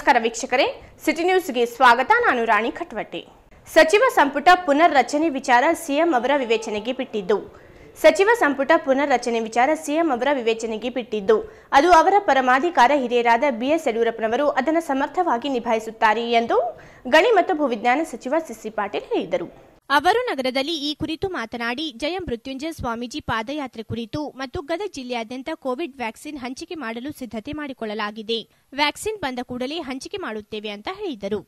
ನಮಸ್ಕಾರ ವೀಕ್ಷಕರೇ ಸಿಟಿ ನ್ಯೂಸ್ಗೆ ಸ್ವಾಗತ ನಾನು ರಾಣಿ ಖಟ್ವಟ್ಟಿ ಸಚಿವ ಸಂಪುಟ ಪುನರ್ ರಚನೆ ವಿಚಾರ ಸಿಎಂ ಅವರ ವಿವೇಚನೆಗೆ ಬಿಟ್ಟಿದ್ದು ಸಚಿವ ಸಂಪುಟ ಪುನರ್ ರಚನೆ ವಿಚಾರ ಸಿಎಂ ಅವರ ವಿವೇಚನೆಗೆ ಬಿಟ್ಟಿದ್ದು ಅದು ಅವರ ಪರಮಾಧಿಕಾರ ಹಿರಿಯರಾದ ಬಿಎಸ್ ಯಡಿಯೂರಪ್ಪನವರು ಅದನ್ನು ಸಮರ್ಥವಾಗಿ ನಿಭಾಯಿಸುತ್ತಾರೆ ಎಂದು ಗಣಿ ಮತ್ತು ಭೂವಿಜ್ಞಾನ ಸಚಿವ ಸಿಸಿ ಪಾಟೀಲ್ ಹೇಳಿದರು ಅವರು ನಗರದಲ್ಲಿ ಈ ಕುರಿತು ಮಾತನಾಡಿ ಜಯ ಮೃತ್ಯುಂಜಯ ಸ್ವಾಮೀಜಿ ಪಾದಯಾತ್ರೆ ಕುರಿತು ಮತ್ತು ಗದಗ ಜಿಲ್ಲೆಯಾದ್ಯಂತ ಕೋವಿಡ್ ವ್ಯಾಕ್ಸಿನ್ ಹಂಚಿಕೆ ಮಾಡಲು ಸಿದ್ಧತೆ ಮಾಡಿಕೊಳ್ಳಲಾಗಿದೆ ವ್ಯಾಕ್ಸಿನ್ ಬಂದ ಕೂಡಲೇ ಹಂಚಿಕೆ ಮಾಡುತ್ತೇವೆ ಅಂತ ಹೇಳಿದರು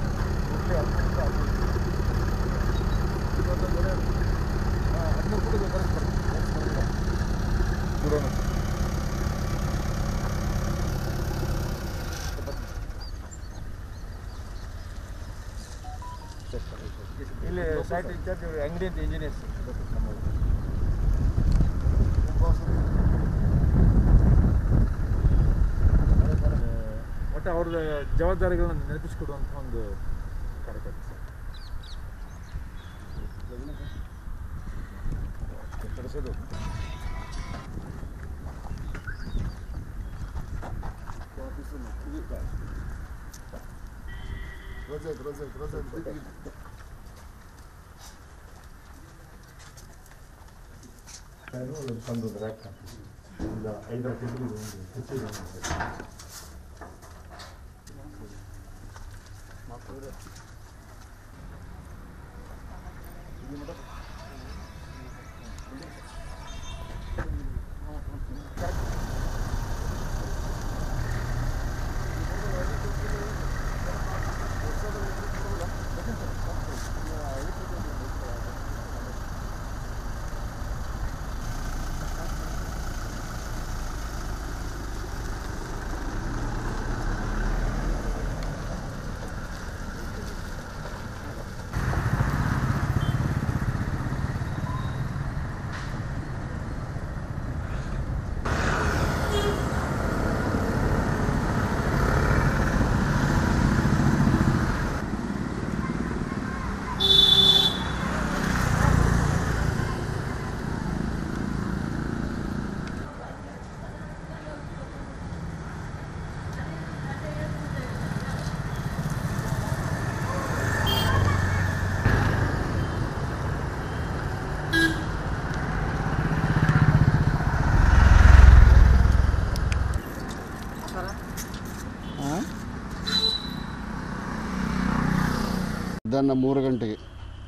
ಇಲ್ಲಿ ಸೈಟ್ ಇನ್ಚಾರ್ಜ್ ಅಂಗಡಿ ಅಂತ ಇಂಜಿನಿಯರ್ಸ್ ಒಟ್ಟು ಅವ್ರದ್ದು ಜವಾಬ್ದಾರಿಗಳನ್ನು ನೆನಪಿಸಿಕೊಡುವಂಥ ಒಂದು ಕಾರ್ಯಕ್ರಮ ಸರ್ ಕಳಿಸೋದು ರಜಾಕ್ ರಜಾಕ್ ರಜಾಕ್ ಒಂದು ರ್ಯಾಕ್ ಇಲ್ಲ ಐದಾರು ಕೆಜಿ ಒಂದು ಹೆಚ್ಚಿಗೆ ಮಧ್ಯಾಹ್ನ ಮೂರು ಗಂಟೆಗೆ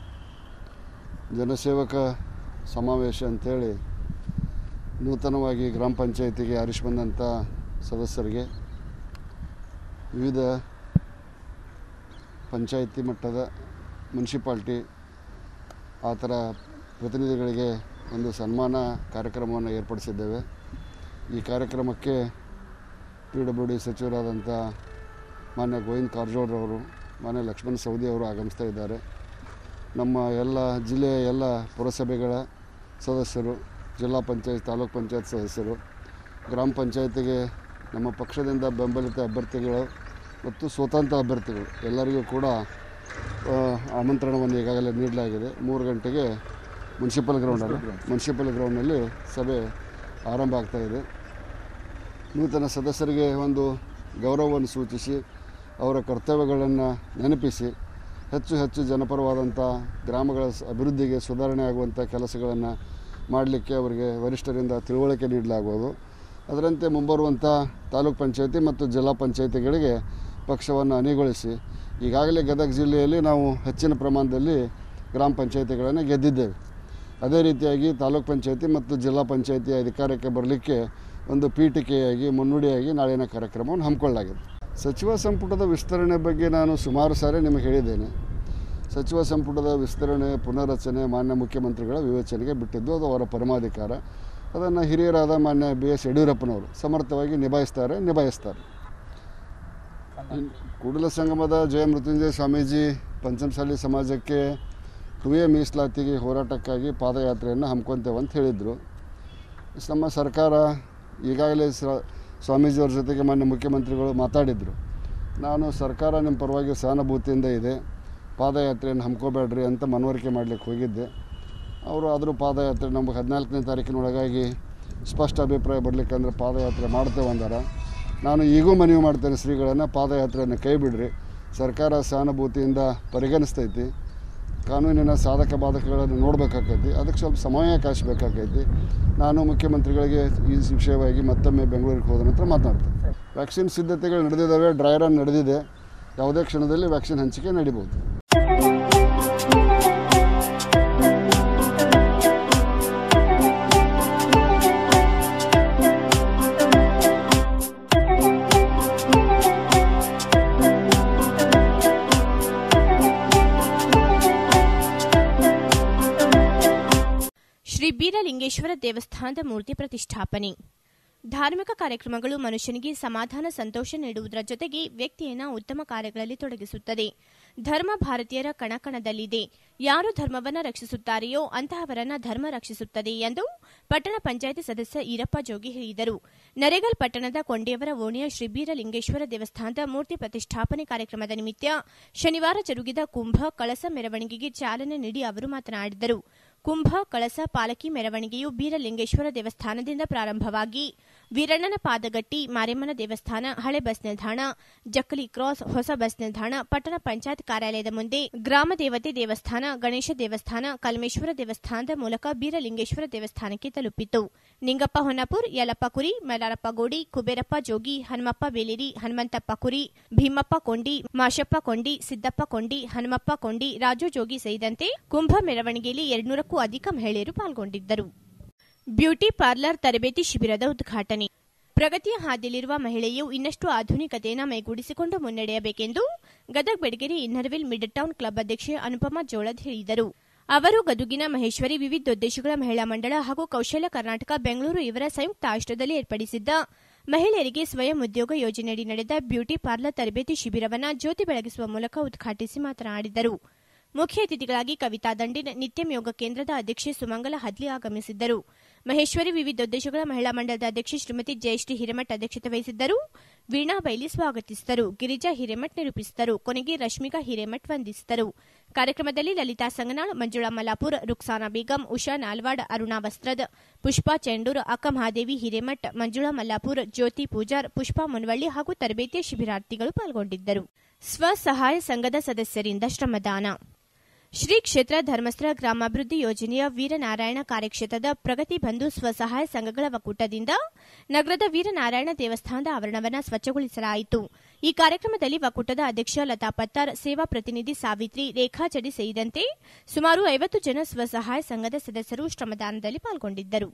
ಜನಸೇವಕ ಸಮಾವೇಶ ಅಂಥೇಳಿ ನೂತನವಾಗಿ ಗ್ರಾಮ ಪಂಚಾಯತಿಗೆ ಆರಿಸಿ ಬಂದಂಥ ಸದಸ್ಯರಿಗೆ ವಿವಿಧ ಪಂಚಾಯತಿ ಮಟ್ಟದ ಮುನ್ಸಿಪಾಲ್ಟಿ ಆ ಥರ ಪ್ರತಿನಿಧಿಗಳಿಗೆ ಒಂದು ಸನ್ಮಾನ ಕಾರ್ಯಕ್ರಮವನ್ನು ಏರ್ಪಡಿಸಿದ್ದೇವೆ ಈ ಕಾರ್ಯಕ್ರಮಕ್ಕೆ ಪಿ ಡಬ್ಲ್ಯೂ ಡಿ ಸಚಿವರಾದಂಥ ಮಾನ್ಯ ಗೋವಿಂದ್ ಕಾರಜೋಳರವರು ಮಾನ್ಯ ಲಕ್ಷ್ಮಣ ಸವದಿ ಅವರು ಆಗಮಿಸ್ತಾ ಇದ್ದಾರೆ ನಮ್ಮ ಎಲ್ಲ ಜಿಲ್ಲೆಯ ಎಲ್ಲ ಪುರಸಭೆಗಳ ಸದಸ್ಯರು ಜಿಲ್ಲಾ ಪಂಚಾಯತ್ ತಾಲೂಕ್ ಪಂಚಾಯತ್ ಸದಸ್ಯರು ಗ್ರಾಮ ಪಂಚಾಯತಿಗೆ ನಮ್ಮ ಪಕ್ಷದಿಂದ ಬೆಂಬಲಿತ ಅಭ್ಯರ್ಥಿಗಳು ಮತ್ತು ಸ್ವತಂತ್ರ ಅಭ್ಯರ್ಥಿಗಳು ಎಲ್ಲರಿಗೂ ಕೂಡ ಆ, ಆಮಂತ್ರಣವನ್ನು ಈಗಾಗಲೇ ನೀಡಲಾಗಿದೆ ಮೂರು ಗಂಟೆಗೆ ಮುನ್ಸಿಪಲ್ ಗ್ರೌಂಡಲ್ಲಿ ಮುನ್ಸಿಪಲ್ ಗ್ರೌಂಡ್ನಲ್ಲಿ ಸಭೆ ಆರಂಭ ಆಗ್ತಾ ಇದೆ ನೂತನ ಸದಸ್ಯರಿಗೆ ಒಂದು ಗೌರವವನ್ನು ಸೂಚಿಸಿ ಅವರ ಕರ್ತವ್ಯಗಳನ್ನು ನೆನಪಿಸಿ ಹೆಚ್ಚು ಹೆಚ್ಚು ಜನಪರವಾದಂಥ ಗ್ರಾಮಗಳ ಸ- ಅಭಿವೃದ್ಧಿಗೆ ಸುಧಾರಣೆ ಆಗುವಂಥ ಕೆಲಸಗಳನ್ನು ಮಾಡಲಿಕ್ಕೆ ಅವರಿಗೆ ವರಿಷ್ಠರಿಂದ ತಿಳುವಳಿಕೆ ನೀಡಲಾಗುವುದು ಅದರಂತೆ ಮುಂಬರುವಂಥ ತಾಲೂಕ್ ಪಂಚಾಯತಿ ಮತ್ತು ಜಿಲ್ಲಾ ಪಂಚಾಯತಿಗಳಿಗೆ ಪಕ್ಷವನ್ನು ಅಣಿಗೊಳಿಸಿ ಈಗಾಗಲೇ ಗದಗ ಜಿಲ್ಲೆಯಲ್ಲಿ ನಾವು ಹೆಚ್ಚಿನ ಪ್ರಮಾಣದಲ್ಲಿ ಗ್ರಾಮ ಪಂಚಾಯತಿಗಳನ್ನು ಗೆದ್ದಿದ್ದೇವೆ ಅದೇ ರೀತಿಯಾಗಿ ತಾಲೂಕ್ ಪಂಚಾಯತಿ ಮತ್ತು ಜಿಲ್ಲಾ ಪಂಚಾಯತಿ ಅಧಿಕಾರಕ್ಕೆ ಬರಲಿಕ್ಕೆ ಒಂದು ಪೀಠಿಕೆಯಾಗಿ ಮುನ್ನುಡಿಯಾಗಿ ನಾಳಿನ ಕಾರ್ಯಕ್ರಮವನ್ನು ಹಮ್ಮಿಕೊಳ್ಳಲಾಗಿದೆ ಸಚಿವ ಸಂಪುಟದ ವಿಸ್ತರಣೆ ಬಗ್ಗೆ ನಾನು ಸುಮಾರು ಸಾರಿ ನಿಮಗೆ ಹೇಳಿದ್ದೇನೆ ಸಚಿವ ಸಂಪುಟದ ವಿಸ್ತರಣೆ ಪುನರ್ರಚನೆ ಮಾನ್ಯ ಮುಖ್ಯಮಂತ್ರಿಗಳ ವಿವೇಚನೆಗೆ ಬಿಟ್ಟಿದ್ದು ಅದು ಅವರ ಪರಮಾಧಿಕಾರ ಅದನ್ನು ಹಿರಿಯರಾದ ಮಾನ್ಯ ಬಿ ಎಸ್ ಯಡಿಯೂರಪ್ಪನವರು ಸಮರ್ಥವಾಗಿ ನಿಭಾಯಿಸ್ತಾರೆ ನಿಭಾಯಿಸ್ತಾರೆ ಇನ್- ಕೂಡಲ ಸಂಗಮದ ಜಯ ಮೃತ್ಯುಂಜಯ ಸ್ವಾಮೀಜಿ ಪಂಚಮಸಾಲಿ ಸಮಾಜಕ್ಕೆ ಟು ಎ ಮೀಸಲಾತಿಗೆ ಹೋರಾಟಕ್ಕಾಗಿ ಪಾದಯಾತ್ರೆಯನ್ನು ಹಮ್ಮಿಕೊಂತೇವೆ ಅಂತ ಹೇಳಿದರು ನಮ್ಮ ಸರ್ಕಾರ ಈಗಾಗಲೇ ಸ ಸ್ವಾಮೀಜಿಯವ್ರ ಜೊತೆಗೆ ಮಾನ್ಯ ಮುಖ್ಯಮಂತ್ರಿಗಳು ಮಾತಾಡಿದರು ನಾನು ಸರ್ಕಾರ ನಿಮ್ಮ ಪರವಾಗಿ ಸಹಾನುಭೂತಿಯಿಂದ ಇದೆ ಪಾದಯಾತ್ರೆಯನ್ನು ಹಮ್ಮಿಕೋಬೇಡ್ರಿ ಅಂತ ಮನವರಿಕೆ ಮಾಡಲಿಕ್ಕೆ ಹೋಗಿದ್ದೆ ಅವರು ಆದರೂ ಪಾದಯಾತ್ರೆ ನಮಗೆ ಹದಿನಾಲ್ಕನೇ ತಾರೀಕಿನೊಳಗಾಗಿ ಸ್ಪಷ್ಟ ಅಭಿಪ್ರಾಯ ಬರಲಿಕ್ಕಂದ್ರೆ ಪಾದಯಾತ್ರೆ ಮಾಡ್ತೇವೆ ಅಂದಾರ ನಾನು ಈಗೂ ಮನವಿ ಮಾಡ್ತೇನೆ ಶ್ರೀಗಳನ್ನು ಪಾದಯಾತ್ರೆಯನ್ನು ಕೈ ಬಿಡ್ರಿ ಸರ್ಕಾರ ಸಹಾನುಭೂತಿಯಿಂದ ಪರಿಗಣಿಸ್ತೈತಿ ಕಾನೂನಿನ ಸಾಧಕ ಬಾಧಕಗಳನ್ನು ನೋಡಬೇಕಾಕೈತಿ ಅದಕ್ಕೆ ಸ್ವಲ್ಪ ಸಮಯಾವಕಾಶ ಬೇಕಾಕೈತಿ ನಾನು ಮುಖ್ಯಮಂತ್ರಿಗಳಿಗೆ ಈ ವಿಷಯವಾಗಿ ಮತ್ತೊಮ್ಮೆ ಬೆಂಗಳೂರಿಗೆ ಹೋದ ನಂತರ ಮಾತನಾಡ್ತೇನೆ ವ್ಯಾಕ್ಸಿನ್ ಸಿದ್ಧತೆಗಳು ನಡೆದಿದ್ದಾವೆ ಡ್ರೈ ರನ್ ನಡೆದಿದೆ ಯಾವುದೇ ಕ್ಷಣದಲ್ಲಿ ವ್ಯಾಕ್ಸಿನ್ ಹಂಚಿಕೆ ನಡೀಬೋದು ಶ್ರೀ ಬೀರಲಿಂಗೇಶ್ವರ ದೇವಸ್ಥಾನದ ಮೂರ್ತಿ ಪ್ರತಿಷ್ಠಾಪನೆ ಧಾರ್ಮಿಕ ಕಾರ್ಯಕ್ರಮಗಳು ಮನುಷ್ಯನಿಗೆ ಸಮಾಧಾನ ಸಂತೋಷ ನೀಡುವುದರ ಜೊತೆಗೆ ವ್ಯಕ್ತಿಯನ್ನ ಉತ್ತಮ ಕಾರ್ಯಗಳಲ್ಲಿ ತೊಡಗಿಸುತ್ತದೆ ಧರ್ಮ ಭಾರತೀಯರ ಕಣಕಣದಲ್ಲಿದೆ ಯಾರು ಧರ್ಮವನ್ನ ರಕ್ಷಿಸುತ್ತಾರೆಯೋ ಅಂತಹವರನ್ನ ಧರ್ಮ ರಕ್ಷಿಸುತ್ತದೆ ಎಂದು ಪಟ್ಟಣ ಪಂಚಾಯಿತಿ ಸದಸ್ಯ ಈರಪ್ಪ ಜೋಗಿ ಹೇಳಿದರು ನರೇಗಲ್ ಪಟ್ಟಣದ ಕೊಂಡೆಯವರ ಓಣಿಯ ಶ್ರೀ ಬೀರಲಿಂಗೇಶ್ವರ ದೇವಸ್ಥಾನದ ಮೂರ್ತಿ ಪ್ರತಿಷ್ಠಾಪನೆ ಕಾರ್ಯಕ್ರಮದ ನಿಮಿತ್ತ ಶನಿವಾರ ಜರುಗಿದ ಕುಂಭ ಕಳಸ ಮೆರವಣಿಗೆಗೆ ಚಾಲನೆ ನೀಡಿ ಅವರು ಮಾತನಾಡಿದರು ಕುಂಭ ಕಳಸ ಪಾಲಕಿ ಮೆರವಣಿಗೆಯು ಬೀರಲಿಂಗೇಶ್ವರ ದೇವಸ್ಥಾನದಿಂದ ಪ್ರಾರಂಭವಾಗಿ ವೀರಣ್ಣನ ಪಾದಗಟ್ಟಿ ಮಾರೇಮ್ಮನ ದೇವಸ್ಥಾನ ಹಳೆ ಬಸ್ ನಿಲ್ದಾಣ ಜಕ್ಕಲಿ ಕ್ರಾಸ್ ಹೊಸ ಬಸ್ ನಿಲ್ದಾಣ ಪಟ್ಟಣ ಪಂಚಾಯತ್ ಕಾರ್ಯಾಲಯದ ಮುಂದೆ ಗ್ರಾಮ ದೇವತೆ ದೇವಸ್ಥಾನ ಗಣೇಶ ದೇವಸ್ಥಾನ ಕಲ್ಮೇಶ್ವರ ದೇವಸ್ಥಾನದ ಮೂಲಕ ಬೀರಲಿಂಗೇಶ್ವರ ದೇವಸ್ಥಾನಕ್ಕೆ ತಲುಪಿತು ನಿಂಗಪ್ಪ ಹೊನ್ನಪುರ್ ಯಲಪ್ಪ ಕುರಿ ಮಲಾರಪ್ಪ ಗೋಡಿ ಕುಬೇರಪ್ಪ ಜೋಗಿ ಹನುಮಪ್ಪ ಬೇಲೇರಿ ಹನುಮಂತಪ್ಪ ಕುರಿ ಭೀಮಪ್ಪ ಕೊಂಡಿ ಮಾಶಪ್ಪ ಕೊಂಡಿ ಸಿದ್ದಪ್ಪ ಕೊಂಡಿ ಹನುಮಪ್ಪ ಕೊಂಡಿ ರಾಜು ಜೋಗಿ ಸೇರಿದಂತೆ ಕುಂಭ ಮೆರವಣಿಗೆಯಲ್ಲಿ ಎರಡ್ನೂರಕ್ಕೂ ಅಧಿಕ ಮಹಿಳೆಯರು ಪಾಲ್ಗೊಂಡಿದ್ದರು ಬ್ಯೂಟಿ ಪಾರ್ಲರ್ ತರಬೇತಿ ಶಿಬಿರದ ಉದ್ಘಾಟನೆ ಪ್ರಗತಿಯ ಹಾದಿಯಲ್ಲಿರುವ ಮಹಿಳೆಯು ಇನ್ನಷ್ಟು ಆಧುನಿಕತೆಯನ್ನು ಮೈಗೂಡಿಸಿಕೊಂಡು ಮುನ್ನಡೆಯಬೇಕೆಂದು Gadag Bedagere Inner Wheel mid town club ಅಧ್ಯಕ್ಷೆ ಅನುಪಮಾ ಜೋಳದ್ ಹೇಳಿದರು ಅವರು ಗದುಗಿನ ಮಹೇಶ್ವರಿ ವಿವಿಧೋದ್ದೇಶಗಳ ಮಹಿಳಾ ಮಂಡಳ ಹಾಗೂ ಕೌಶಲ್ಯ ಕರ್ನಾಟಕ ಬೆಂಗಳೂರು ಇವರ ಸಂಯುಕ್ತ ಆಶ್ರಯದಲ್ಲಿ ಏರ್ಪಡಿಸಿದ್ದ ಮಹಿಳೆಯರಿಗೆ ಸ್ವಯಂ ಉದ್ಯೋಗ ಯೋಜನೆಯಡಿ ನಡೆದ ಬ್ಯೂಟಿ ಪಾರ್ಲರ್ ತರಬೇತಿ ಶಿಬಿರವನ್ನು ಜ್ಯೋತಿ ಬೆಳಗಿಸುವ ಮೂಲಕ ಉದ್ಘಾಟಿಸಿ ಮಾತನಾಡಿದರು ಮುಖ್ಯ ಅತಿಥಿಗಳಾಗಿ ಕವಿತಾ ದಂಡಿನ್ ನಿತ್ಯಂ ಯೋಗ ಕೇಂದ್ರದ ಅಧ್ಯಕ್ಷೆ ಸುಮಂಗಲ ಹದ್ಲಿ ಆಗಮಿಸಿದ್ದರು ಮಹೇಶ್ವರಿ ವಿವಿಧೋದ್ದೇಶಗಳ ಮಹಿಳಾ ಮಂಡಲದ ಅಧ್ಯಕ್ಷೆ ಶ್ರೀಮತಿ ಜಯಶ್ರೀ ಹಿರೇಮಠ್ ಅಧ್ಯಕ್ಷತೆ ವಹಿಸಿದ್ದರು ವೀಣಾ ಬೈಲಿ ಸ್ವಾಗತಿಸಿದರು ಗಿರಿಜಾ ಹಿರೇಮಠ್ ನಿರೂಪಿಸಿದರು ಕೊನೆಗೆ ರಶ್ಮಿಕಾ ಹಿರೇಮಠ್ ವಂದಿಸಿದರು ಕಾರ್ಯಕ್ರಮದಲ್ಲಿ ಲಲಿತಾ ಸಂಗನಾಳ್ ಮಂಜುಳಾ ಮಲಾಪುರ್ ರುಕ್ಸಾನಾ ಬೇಗಂ ಉಷಾ ನಾಲ್ವಾಡ್ ಅರುಣಾ ವಸ್ತ್ರದ್ ಪುಷ್ಪಾ ಚೆಂಡೂರ್ ಅಕ್ಕ ಮಹಾದೇವಿ ಹಿರೇಮಠ್ ಮಂಜುಳಾ ಮಲ್ಲಾಪುರ್ ಜ್ಯೋತಿ ಪೂಜಾರ್ ಪುಷ್ಪಾ ಮುನ್ವಳ್ಳಿ ಹಾಗೂ ತರಬೇತಿಯ ಶಿಬಿರಾರ್ಥಿಗಳು ಪಾಲ್ಗೊಂಡಿದ್ದರು ಸ್ವಸಹಾಯ ಸಂಘದ ಸದಸ್ಯರಿಂದ ಶ್ರಮದಾನ ಶ್ರೀ ಕ್ಷೇತ್ರ ಧರ್ಮಸ್ಥಳ ಗ್ರಾಮಾಭಿವೃದ್ಧಿ ಯೋಜನೆಯ ವೀರನಾರಾಯಣ ಕಾರ್ಯಕ್ಷೇತ್ರದ ಪ್ರಗತಿ ಬಂಧು ಸ್ವಸಹಾಯ ಸಂಘಗಳ ಒಕ್ಕೂಟದಿಂದ ನಗರದ ವೀರನಾರಾಯಣ ದೇವಸ್ಥಾನದ ಆವರಣವನ್ನು ಸ್ವಚ್ಛಗೊಳಿಸಲಾಯಿತು ಈ ಕಾರ್ಯಕ್ರಮದಲ್ಲಿ ಒಕ್ಕೂಟದ ಅಧ್ಯಕ್ಷ ಲತಾ ಪತ್ತಾರ್ ಸೇವಾ ಪ್ರತಿನಿಧಿ ಸಾವಿತ್ರಿ ರೇಖಾ ಜಡಿ ಸೇರಿದಂತೆ ಸುಮಾರು ಐವತ್ತು ಜನ ಸ್ವಸಹಾಯ ಸಂಘದ ಸದಸ್ಯರು ಶ್ರಮದಾನದಲ್ಲಿ ಪಾಲ್ಗೊಂಡಿದ್ದರು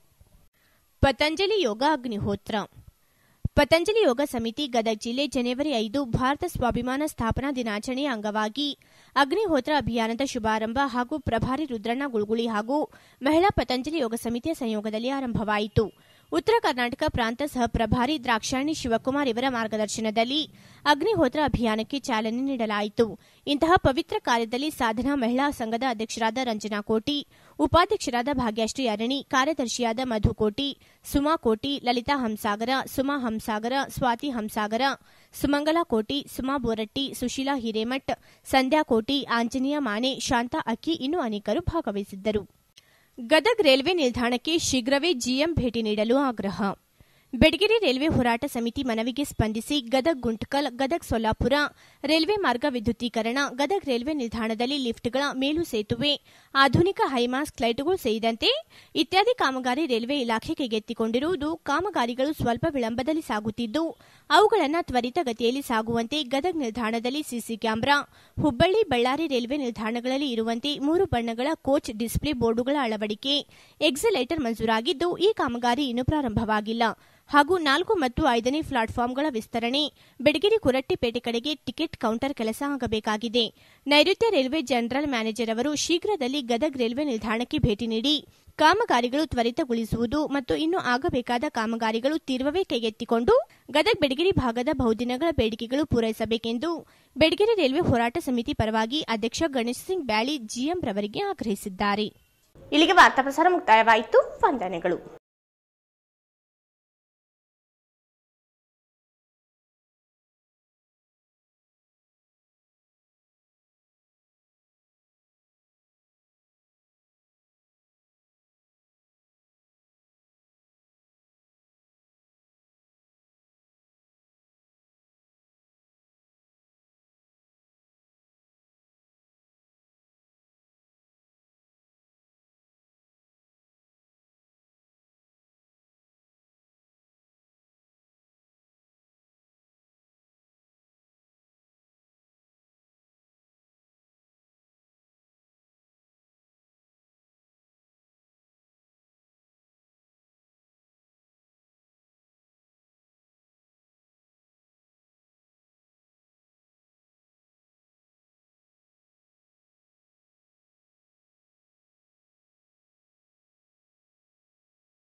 ಪತಂಜಲಿ ಯೋಗ ಅಗ್ನಿಹೋತ್ರ ಪತಂಜಲಿ ಯೋಗ ಸಮಿತಿ ಗದಗ ಜಿಲ್ಲೆ ಜನವರಿ ಐದು ಭಾರತ ಸ್ವಾಭಿಮಾನ ಸ್ಥಾಪನಾ ದಿನಾಚರಣೆಯ ಅಂಗವಾಗಿ ಅಗ್ನಿಹೋತ್ರ ಅಭಿಯಾನದ ಶುಭಾರಂಭ ಹಾಗೂ ಪ್ರಭಾರಿ ರುದ್ರಣ್ಣ ಗುಳ್ಗುಳಿ ಹಾಗೂ ಮಹಿಳಾ ಪತಂಜಲಿ ಯೋಗ ಸಮಿತಿಯ ಸಂಯೋಗದಲ್ಲಿ ಆರಂಭವಾಯಿತು ಉತ್ತರ ಕರ್ನಾಟಕ ಪ್ರಾಂತ ಸಹ ಪ್ರಭಾರಿ ದ್ರಾಕ್ಷಾಯಣಿ ಶಿವಕುಮಾರ್ ಇವರ ಮಾರ್ಗದರ್ಶನದಲ್ಲಿ ಅಗ್ನಿಹೋತ್ರ ಅಭಿಯಾನಕ್ಕೆ ಚಾಲನೆ ನೀಡಲಾಯಿತು ಇಂತಹ ಪವಿತ್ರ ಕಾರ್ಯದಲ್ಲಿ ಸಾಧನಾ ಮಹಿಳಾ ಸಂಘದ ಅಧ್ಯಕ್ಷರಾದ ರಂಜನಾ ಕೋಟಿ ಉಪಾಧ್ಯಕ್ಷರಾದ ಭಾಗ್ಯಶ್ರೀ ಅರಣಿ ಕಾರ್ಯದರ್ಶಿಯಾದ ಮಧು ಕೋಟಿ ಸುಮಾ ಕೋಟಿ ಲಲಿತಾ ಹಂಸಾಗರ ಸುಮಾ ಹಂಸಾಗರ ಸ್ವಾತಿ ಹಂಸಾಗರ ಸುಮಂಗಲಾ ಕೋಟಿ ಸುಮಾ ಬೋರಟ್ಟಿ ಸುಶೀಲಾ ಹಿರೇಮಠ್ ಸಂಧ್ಯಾ ಕೋಟಿ ಆಂಜನೇಯ ಮಾನೆ ಶಾಂತಾ ಅಕ್ಕಿ ಇನ್ನೂ ಅನೇಕರು ಭಾಗವಹಿಸಿದ್ದರು ಗದಗ್ ರೈಲ್ವೆ ನಿಲ್ದಾಣಕ್ಕೆ ಶೀಘ್ರವೇ ಜಿಎಂ ಭೇಟಿ ನೀಡಲು ಆಗ್ರಹ ಬೆಡಗಿರಿ ರೈಲ್ವೆ ಹೋರಾಟ ಸಮಿತಿ ಮನವಿಗೆ ಸ್ಪಂದಿಸಿ ಗದಗ್ ಗುಂಟ್ಕಲ್ ಗದಗ್ ಸೊಲ್ಲಾಪುರ ರೈಲ್ವೆ ಮಾರ್ಗ ವಿದ್ಯುತ್ತೀಕರಣ ಗದಗ್ ರೈಲ್ವೆ ನಿಲ್ದಾಣದಲ್ಲಿ ಲಿಫ್ಟ್ಗಳ ಮೇಲು ಸೇತುವೆ ಆಧುನಿಕ ಹೈಮಾಸ್ಕ್ ಲೈಟ್ಗಳು ಸೇರಿದಂತೆ ಇತ್ಯಾದಿ ಕಾಮಗಾರಿ ರೈಲ್ವೆ ಇಲಾಖೆ ಕೈಗೆತ್ತಿಕೊಂಡಿರುವುದು ಕಾಮಗಾರಿಗಳು ಸ್ವಲ್ಪ ವಿಳಂಬದಲ್ಲಿ ಸಾಗುತ್ತಿದ್ದು ಅವುಗಳನ್ನು ತ್ವರಿತಗತಿಯಲ್ಲಿ ಸಾಗುವಂತೆ ಗದಗ್ ನಿಲ್ದಾಣದಲ್ಲಿ CC camera Hubballi Ballari railway ನಿಲ್ದಾಣಗಳಲ್ಲಿ ಇರುವಂತೆ ಮೂರು ಬಣ್ಣಗಳ ಕೋಚ್ ಡಿಸ್ಪ್ಲೇ ಬೋರ್ಡುಗಳ ಅಳವಡಿಕೆ ಎಕ್ಸಲೇಟರ್ ಮಂಜೂರಾಗಿದ್ದು ಈ ಕಾಮಗಾರಿ ಇನ್ನೂ ಪ್ರಾರಂಭವಾಗಿಲ್ಲ ಹಾಗೂ ನಾಲ್ಕು ಮತ್ತು ಐದನೇ ಪ್ಲಾಟ್ಫಾರ್ಮ್ಗಳ ವಿಸ್ತರಣೆ ಬೆಡಗಿರಿ ಕುರಟ್ಟಿಪೇಟೆ ಕಡೆಗೆ ಟಿಕೆಟ್ ಕೌಂಟರ್ ಕೆಲಸ ಆಗಬೇಕಾಗಿದೆ ನೈಋತ್ಯ ರೈಲ್ವೆ ಜನರಲ್ ಮ್ಯಾನೇಜರ್ ಅವರು ಶೀಘ್ರದಲ್ಲಿ ಗದಗ್ ರೈಲ್ವೆ ನಿಲ್ದಾಣಕ್ಕೆ ಭೇಟಿ ನೀಡಿ ಕಾಮಗಾರಿಗಳು ತ್ವರಿತಗೊಳಿಸುವುದು ಮತ್ತು ಇನ್ನು ಆಗಬೇಕಾದ ಕಾಮಗಾರಿಗಳು ತೀವ್ರವೇ ಕೈಗೆತ್ತಿಕೊಂಡು ಗದಗ್ ಬೆಡಗಿರಿ ಭಾಗದ ಬಹುದಿನಗಳ ಬೇಡಿಕೆಗಳು ಪೂರೈಸಬೇಕೆಂದು ಬೆಡಗಿರಿ ರೈಲ್ವೆ ಹೋರಾಟ ಸಮಿತಿ ಪರವಾಗಿ ಅಧ್ಯಕ್ಷ ಗಣೇಶ್ ಸಿಂಗ್ ಬ್ಯಾಳಿ ಜಿಎಂ ರವರಿಗೆ ಆಗ್ರಹಿಸಿದ್ದಾರೆ ಇಲ್ಲಿಗೆ ವಾರ್ತಾ ಪ್ರಸಾರ ಮುಕ್ತಾಯವಾಯಿತು ವಂದನೆಗಳು